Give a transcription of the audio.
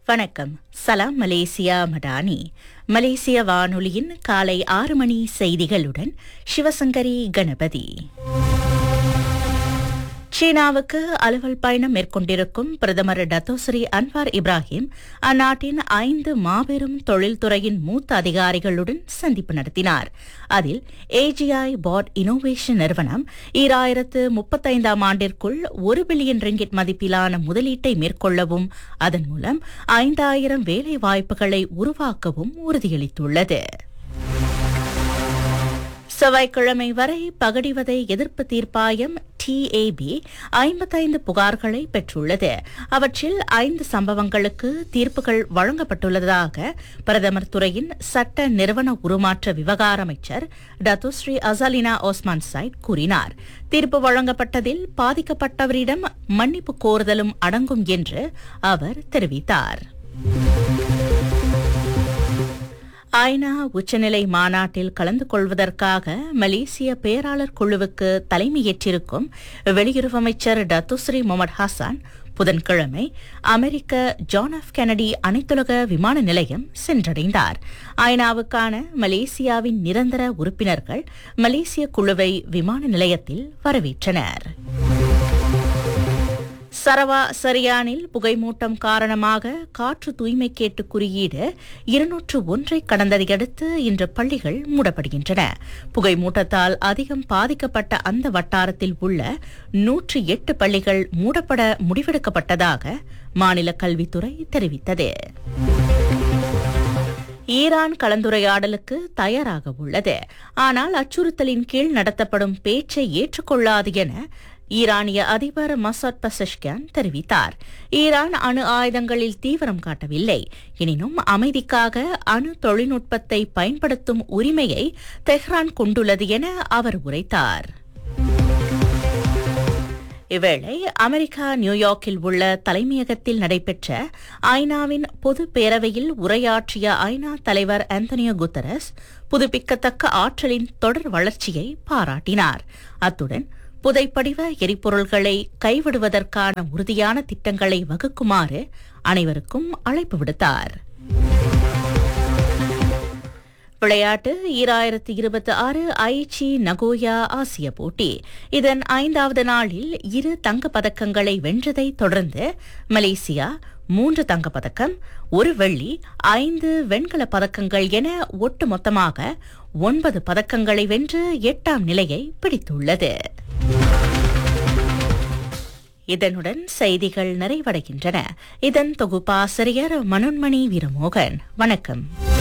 வணக்கம் சலாம் மலேசியா மடானி மலேசிய வானொலியின் காலை ஆறு மணி செய்திகளுடன் சிவசங்கரி கணபதி சீனாவுக்கு அலுவல் பயணம் மேற்கொண்டிருக்கும் பிரதமர் டத்தோஸ்ரீ அன்வார் இப்ராஹிம் அந்நாட்டின் ஐந்து மாபெரும் தொழில்துறையின் மூத்த அதிகாரிகளுடன் சந்திப்பு நடத்தினார் அதில் ஏஜிஐ பாட் இனோவேஷன் நிறுவனம் ஈராயிரத்து முப்பத்தைந்தாம் ஆண்டிற்குள் ஒரு பில்லியன் ரிங்கிட் மதிப்பிலான முதலீட்டை மேற்கொள்ளவும் அதன் மூலம் ஐந்தாயிரம் வேலை வாய்ப்புகளை உருவாக்கவும் உறுதியளித்துள்ளது செவ்வாய்க்கிழமை வரை பகடிவதை எதிர்ப்பு தீர்ப்பாயம் டிஏபி ஐம்பத்தைந்து புகார்களை பெற்றுள்ளது அவற்றில் ஐந்து சம்பவங்களுக்கு தீர்ப்புகள் வழங்கப்பட்டுள்ளதாக பிரதமர் துறையின் சட்ட நிறுவன உருமாற்ற விவகார அமைச்சர் டத்துஸ்ரீ அசாலினா ஓஸ்மான் சைட் கூறினார் தீர்ப்பு வழங்கப்பட்டதில் பாதிக்கப்பட்டவரிடம் மன்னிப்பு கோருதலும் அடங்கும் என்று அவர் தெரிவித்தார் ஐநா உச்சநிலை மாநாட்டில் கலந்து கொள்வதற்காக மலேசிய பேராளர் குழுவுக்கு தலைமையேற்றிருக்கும் வெளியுறவு அமைச்சர் டத்துஸ்ரீ முகமது ஹசான் புதன்கிழமை அமெரிக்க ஜான் எஃப் கெனடி அனைத்துலக விமான நிலையம் சென்றடைந்தார் ஐநாவுக்கான மலேசியாவின் நிரந்தர உறுப்பினர்கள் மலேசிய குழுவை விமான நிலையத்தில் வரவேற்றனர் சரவா சரியானில் புகைமூட்டம் காரணமாக காற்று தூய்மை கேட்டு குறியீடு இருநூற்று ஒன்றை கடந்ததையடுத்து இன்று பள்ளிகள் மூடப்படுகின்றன புகைமூட்டத்தால் அதிகம் பாதிக்கப்பட்ட அந்த வட்டாரத்தில் உள்ள நூற்று எட்டு பள்ளிகள் மூடப்பட முடிவெடுக்கப்பட்டதாக மாநில கல்வித்துறை தெரிவித்தது ஈரான் கலந்துரையாடலுக்கு தயாராக உள்ளது ஆனால் அச்சுறுத்தலின் கீழ் நடத்தப்படும் பேச்சை ஏற்றுக்கொள்ளாது என ஈரானிய அதிபர் மசத் பசஷ்கியான் தெரிவித்தார் ஈரான் அணு ஆயுதங்களில் தீவிரம் காட்டவில்லை எனினும் அமைதிக்காக அணு தொழில்நுட்பத்தை பயன்படுத்தும் உரிமையை தெஹ்ரான் கொண்டுள்ளது என அவர் உரைத்தார் இவ்வேளை அமெரிக்கா நியூயார்க்கில் உள்ள தலைமையகத்தில் நடைபெற்ற ஐநாவின் பொது பேரவையில் உரையாற்றிய ஐநா தலைவர் ஆந்தனியோ குத்தரஸ் புதுப்பிக்கத்தக்க ஆற்றலின் தொடர் வளர்ச்சியை பாராட்டினார் அத்துடன் புதைப்படிவ எரிபொருள்களை கைவிடுவதற்கான உறுதியான திட்டங்களை வகுக்குமாறு அனைவருக்கும் அழைப்பு விடுத்தார் விளையாட்டு ஈராயிரத்தி இருபத்தி ஆறு ஐச்சி நகோயா ஆசிய போட்டி இதன் ஐந்தாவது நாளில் இரு தங்கப் பதக்கங்களை வென்றதை தொடர்ந்து மலேசியா மூன்று தங்கப்பதக்கம் ஒரு வெள்ளி ஐந்து வெண்கல பதக்கங்கள் என ஒட்டுமொத்தமாக ஒன்பது பதக்கங்களை வென்று எட்டாம் நிலையை பிடித்துள்ளது இதனுடன் செய்திகள் நிறைவடைகின்றன இதன் தொகுப்பாசிரியர் மனோன்மணி வீரமோகன் வணக்கம்